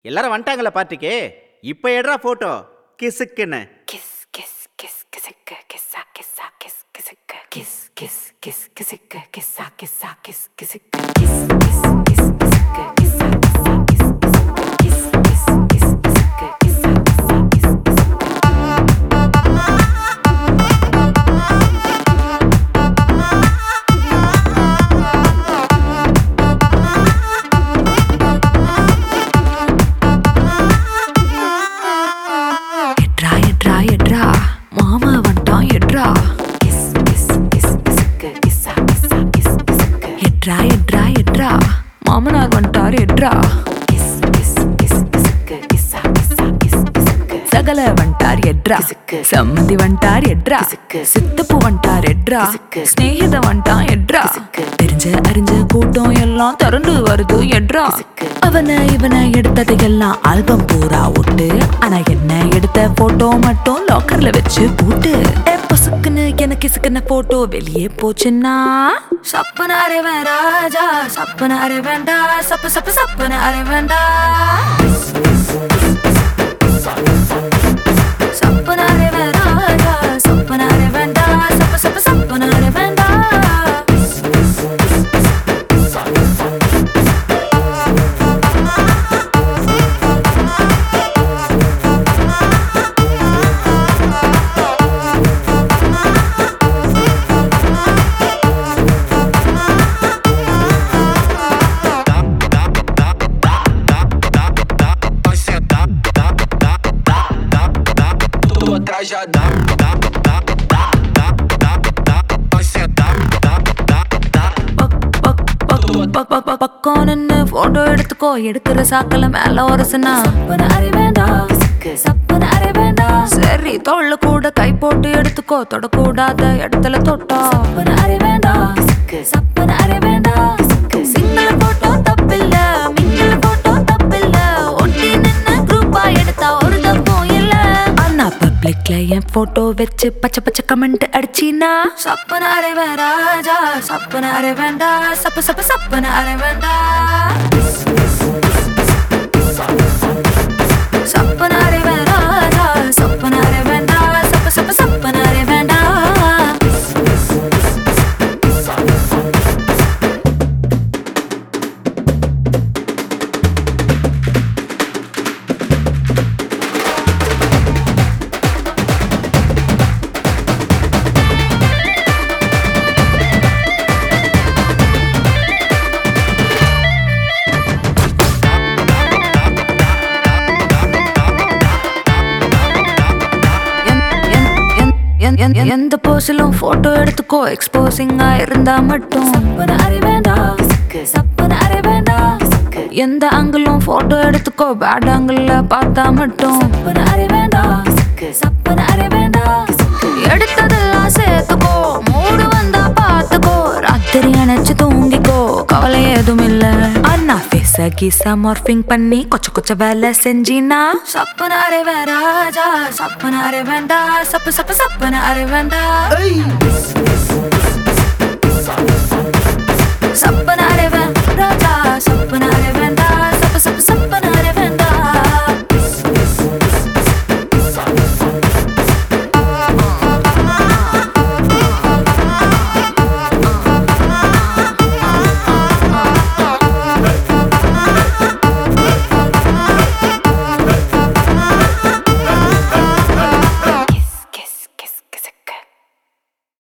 எல்லாரும் வந்துட்டாங்களா பார்ட்டிக்கு இப்போ எடுறா போட்டோ கிசுக்குன்னு Kiss, kiss, kiss, kissicka, kissa, kissa, kiss, kissicka, kiss, kiss, kiss, kissicka, kissa, kissa, kiss, kissicka, kiss, kiss, kiss, kissicka, kissa, kissa, kiss, kissicka, kiss, kiss, kiss, kissicka, kissa, kissa, kiss, kissicka. எட்ரா எட்ரா எட்ரா மாமா வந்துட்டான் எட்ரா kiss kiss kiss கிஸ்க்கு கிஸ்ஸா கிஸ்ஸா kiss கிஸ்க்கு எட்ரா எட்ரா எட்ரா மாமனார் வந்துட்டார் எட்ரா கிஸ் கிஸ் கிஸ் கிஸ்க்கு கிஸ்ஸா கிஸ்ஸா கிஸ் கிஸ்க்கு சகல வந்துட்டார் எட்ரா கிசுக்கு. சம்மந்தி வந்துட்டார் எட்ரா கிசுக்கு. சித்தப்பு வந்துட்டார் எட்ரா கிசுக்கு. ஸ்நேகித வந்துட்டான் எட்ரா கிசுக்கு. தெரிஞ்ச அறிஞ்ச கூட்டம் எல்லாம் திரண்டு வருது எட்ரா கிசுக்கு. அவனை இவனை எடுத்தது எல்லாம் ஆல்பம் பூரா விட்டு ஆனா என்ன எடுத்த போட்டோ மட்டும் லாக்கர்ல வச்சு பூட்டு ஏ பொசுக்குன்னு எனக்கு இசுக்குன போட்டோ வெளியே போச்சுன்னா சப்பன அரைவன் ராஜா சப்பன அரைவேண்டா சப்பு சப்பு சப்பன அரைவேண்டா சப்பன அரைவன் ராஜா சப்பன அரைவேண்டா சப்பு சப்பு சப்பன அரைவேண்டா Tu atrás já dá, dá, dá, dá, dá, dá, dá. Vai sentar, dá, dá, dá. பக், பக், பக், பக், பக், பக், பக்கம் நின்னு photo எடுத்துக்கோ எடுக்கிற சாக்கல மேல ஒரசுனா சப்பன அறிவேண்டா சப்பன அறிவேண்டா சரி தோல்ல கூட கை போட்டு எடுத்துக்கோ தொடக்கூடாத இடத்துல தொட்டா சப்பன அறிவேண்டா சப்பன அறிவேண்டா சிங்கிள் போட்டோ தப்பில்ல மிங்கிள் போட்டோ தப்பில்ல ஒட்டி நின்னு குரூப்பா எடுத்தா ஒரு தப்பும் இல்ல ஆனா பப்ளிக்ல என் போட்டோ வச்சு பச்சை பச்சை கமெண்ட் அடிச்சினா சப்பன அரைவன் ராஜா சப்பன அரைவேண்டா சப்பு சப்பு சப்பன அரைவேண்டா சப்பன அரைவன் ராஜா சப்பன அரைவேண்டா சப்பு சப்பு சப்பன அரைவேண்டா என்- என்- என்- என்- என்- என்- எந்த போஸிலும் போட்டோ எடுத்துக்கோ எக்ஸ்போசிங்கா இருந்தா மட்டும் சப்பன அறிவேண்டா சப்பன அறிவேண்டா எந்த ஆங்கிளும் போட்டோ எடுத்துக்கோ பேட் ஆங்கிள் பார்த்தா மட்டும் சப்பன அறிவேண்டா சப்பன அறிவேண்டா எடுத்ததெல்லாம் சேர்த்துக்கோ மூடு வந்தா பார்த்துக்கோ ராத்திரி நினைச்சு தூங்கிக்கோ கவலை ஏதும் இல்ல அண்ணா ஃபேஸ கீசா மார்பிங் பண்ணி கொச்ச கொச்ச வேலை செஞ்சினா சப்பன அரைவன் ராஜா சப்பன அரைவேண்டா சப்பு சப்பு சப்பன அரைவேண்டா சப்பன அரைவன் ராஜா சப்பன அரைவேண்டா சப்பு சப்பு சப்பன